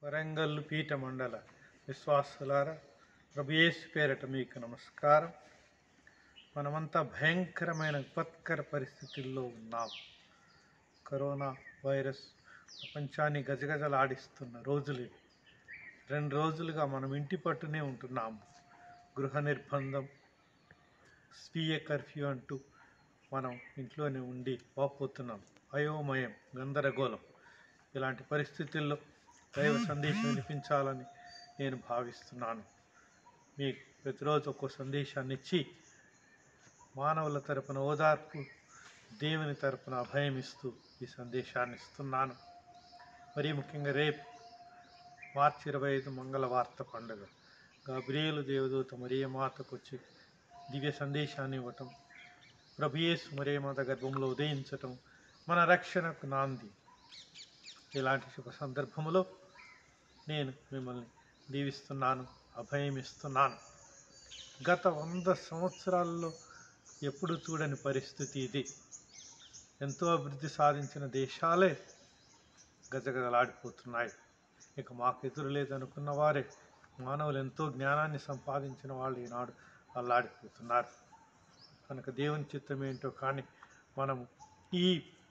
వరంగల్ పీఠ మండల విశ్వాసులారా ప్రభుయేసు పేరట మీకు నమస్కారం మనమంతా భయంకరమైన విపత్కర పరిస్థితుల్లో ఉన్నాం కరోనా వైరస్ ప్రపంచాన్ని గజగజలాడిస్తున్న రోజులు ఇవి రెండు రోజులుగా మనం ఇంటి పట్టునే ఉంటున్నాము గృహ నిర్బంధం స్వీయ కర్ఫ్యూ అంటూ మనం ఇంట్లోనే ఉండి వాపోతున్నాం అయోమయం గందరగోళం ఇలాంటి పరిస్థితుల్లో దైవ సందేశం వినిపించాలని నేను భావిస్తున్నాను మీకు ప్రతిరోజు ఒక్కో సందేశాన్ని ఇచ్చి మానవుల తరపున ఓదార్పు దేవుని తరపున అభయం ఇస్తూ ఈ సందేశాన్ని ఇస్తున్నాను మరీ ముఖ్యంగా రేపు మార్చి ఇరవై ఐదు మంగళవార్త పండుగ గాబ్రియేలు దేవదూత మరియ మాతకు వచ్చి దివ్య సందేశాన్ని ఇవ్వటం ప్రభుయేసు మరియ మాత గర్భంలో ఉదయించటం మన రక్షణకు నాంది ఇలాంటి శుభ సందర్భములో నేను మిమ్మల్ని దీవిస్తున్నాను అభయం ఇస్తున్నాను గత వంద సంవత్సరాల్లో ఎప్పుడు చూడని పరిస్థితి ఇది ఎంతో అభివృద్ధి సాధించిన దేశాలే గజగజలాడిపోతున్నాయి ఇక మాకు ఎదురు లేదనుకున్న వారే మానవులు ఎంతో జ్ఞానాన్ని సంపాదించిన వాళ్ళు ఈనాడు అల్లాడిపోతున్నారు కనుక దేవుని చిత్తం ఏంటో కానీ మనము ఈ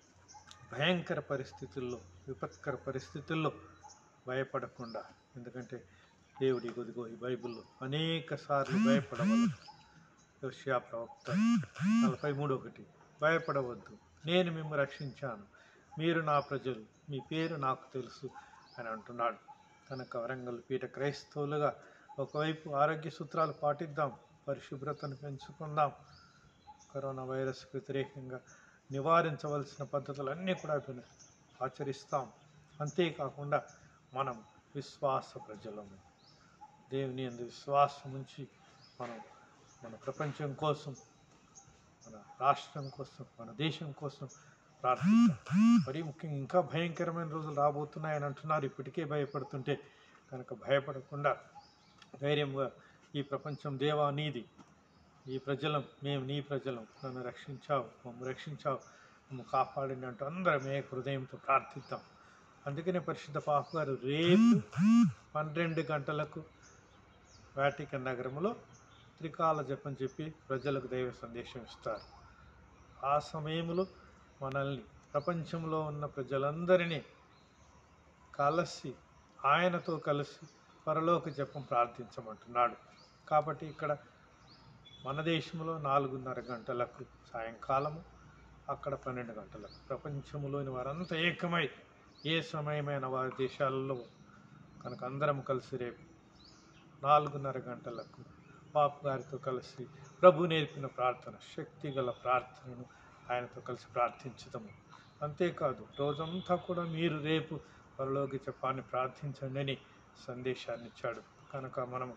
భయంకర పరిస్థితుల్లో విపత్కర పరిస్థితుల్లో భయపడకుండా ఎందుకంటే దేవుడి గొదిగో ఈ బైబిల్లో అనేక సార్లు భయపడవద్దు యోషియా ప్రవక్త నలభై మూడు ఒకటి భయపడవద్దు నేను మిమ్మల్ని రక్షించాను మీరు నా ప్రజలు మీ పేరు నాకు తెలుసు అని అంటున్నాడు కనుక వరంగల్ పీఠ క్రైస్తవులుగా ఒకవైపు ఆరోగ్య సూత్రాలు పాటిద్దాం పరిశుభ్రతను పెంచుకుందాం కరోనా వైరస్ వ్యతిరేకంగా నివారించవలసిన పద్ధతులన్నీ కూడా విన- ఆచరిస్తాం అంతేకాకుండా మనం విశ్వాస ప్రజలము దేవుని అందు విశ్వాసం ఉంచి మనం మన ప్రపంచం కోసం మన రాష్ట్రం కోసం మన దేశం కోసం ప్రార్థిద్దాం మరీ ముఖ్యంగా ఇంకా భయంకరమైన రోజులు రాబోతున్నాయని అంటున్నారు ఇప్పటికే భయపడుతుంటే కనుక భయపడకుండా ధైర్యంగా ఈ ప్రపంచం దేవా నీది ఈ ప్రజలం మేము నీ ప్రజలం నన్ను రక్షించావు మమ్మల్ని రక్షించావు మమ్మల్ని కాపాడింది అంటూ అందరం ఏ హృదయంతో ప్రార్థిద్దాం అందుకనే పరిశుద్ధ పాప గారు రేపు పన్నెండు గంటలకు వాటికన్ నగరంలో త్రికాల జపం చెప్పి ప్రజలకు దైవ సందేశం ఇస్తారు ఆ సమయంలో మనల్ని ప్రపంచంలో ఉన్న ప్రజలందరినీ కలిసి ఆయనతో కలిసి పరలోక జపం ప్రార్థించమంటున్నాడు కాబట్టి ఇక్కడ మన దేశంలో నాలుగున్నర గంటలకు సాయంకాలము అక్కడ పన్నెండు గంటలకు ప్రపంచంలోని వారంతా ఏకమై ఏ సమయమైన వారి దేశాలలో కనుక అందరం కలిసి రేపు నాలుగున్నర గంటలకు పాప గారితో కలిసి ప్రభు నేర్పిన ప్రార్థన శక్తి గల ప్రార్థనను ఆయనతో కలిసి ప్రార్థించదము అంతేకాదు రోజంతా కూడా మీరు రేపు పరలోకి చెప్పాన్ని ప్రార్థించండి అని సందేశాన్ని ఇచ్చాడు కనుక మనం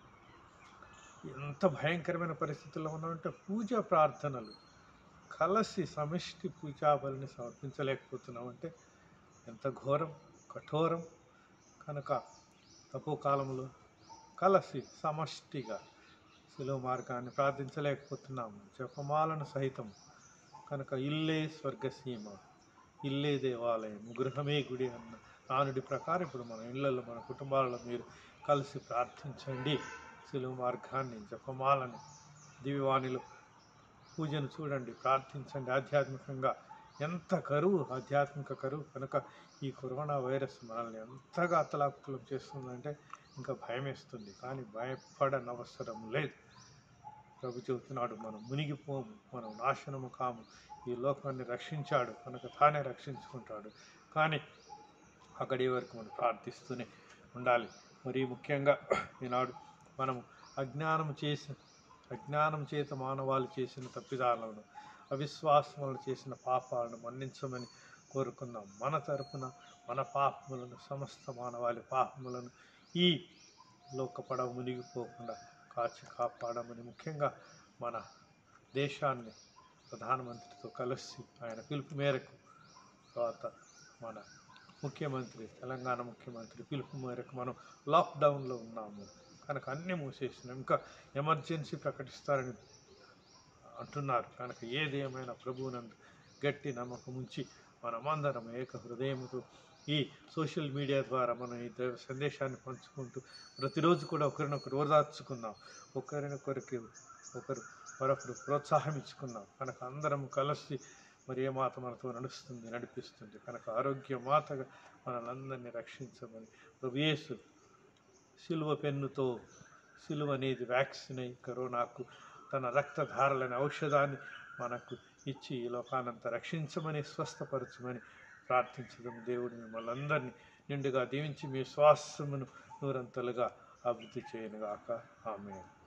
ఎంత భయంకరమైన పరిస్థితుల్లో ఉన్నామంటే పూజా ప్రార్థనలు కలిసి సమిష్టి పూజాబలిని సమర్పించలేకపోతున్నామంటే ఎంత ఘోరం కఠోరం కనుక తక్కువ కాలంలో కలిసి సమష్టిగా సులువు మార్గాన్ని ప్రార్థించలేకపోతున్నాము జపమాలను సహితం కనుక ఇల్లే స్వర్గసీమ ఇల్లే దేవాలయం గృహమే గుడి అన్న నానుడి ప్రకారం ఇప్పుడు మన ఇళ్ళల్లో మన కుటుంబాలలో మీరు కలిసి ప్రార్థించండి సులువు మార్గాన్ని జపమాలని దివ్యవాణిలో పూజను చూడండి ప్రార్థించండి ఆధ్యాత్మికంగా ఎంత కరువు ఆధ్యాత్మిక కరువు కనుక ఈ కరోనా వైరస్ మనల్ని ఎంతగా అతలాకుతలం చేస్తుందంటే ఇంకా భయం వేస్తుంది కానీ భయపడనవసరం లేదు ప్రభు చెబుతున్నాడు మనం మునిగిపోము మనం నాశనము కాము ఈ లోకాన్ని రక్షించాడు కనుక తానే రక్షించుకుంటాడు కానీ అక్కడి వరకు మనం ప్రార్థిస్తూనే ఉండాలి మరి ముఖ్యంగా ఈనాడు మనము అజ్ఞానం చేసిన అజ్ఞానం చేత మానవాళి చేసిన తప్పిదాలను అవిశ్వాసం వల్ల చేసిన పాపాలను మన్నించమని కోరుకుందాం మన తరపున మన పాపములను సమస్త మానవాళి పాపములను ఈ లోక పడవ మునిగిపోకుండా కాచి కాపాడమని ముఖ్యంగా మన దేశాన్ని ప్రధానమంత్రితో కలిసి ఆయన పిలుపు మేరకు తర్వాత మన ముఖ్యమంత్రి తెలంగాణ ముఖ్యమంత్రి పిలుపు మేరకు మనం లాక్డౌన్లో ఉన్నాము కనుక అన్నీ మూసేసినాం ఇంకా ఎమర్జెన్సీ ప్రకటిస్తారని అంటున్నారు కనుక ఏది ఏమైనా ప్రభువునందు గట్టి నమ్మకం ఉంచి మనమందరం ఏక హృదయముతో ఈ సోషల్ మీడియా ద్వారా మనం ఈ దైవ సందేశాన్ని పంచుకుంటూ ప్రతిరోజు కూడా ఒకరినొకరు ఓదార్చుకుందాం ఒకరినొకరికి ఒకరు మరొకరు ప్రోత్సాహం ఇచ్చుకుందాం కనుక అందరం కలిసి మరి ఏ మాత మనతో నడుస్తుంది నడిపిస్తుంది కనుక ఆరోగ్య మాతగా మనల్ని రక్షించమని ప్రభు యేసు సిలువ పెన్నుతో సిలువ అనేది వ్యాక్సిన్ అయి కరోనాకు తన రక్తధారలని ఔషధాన్ని మనకు ఇచ్చి ఈ లోకానంతా రక్షించమని స్వస్థపరచమని ప్రార్థించడం దేవుడు మిమ్మల్ని అందరినీ నిండుగా దీవించి మీ శ్వాసమును నూరంతలుగా అభివృద్ధి చేయనుగాక ఆమె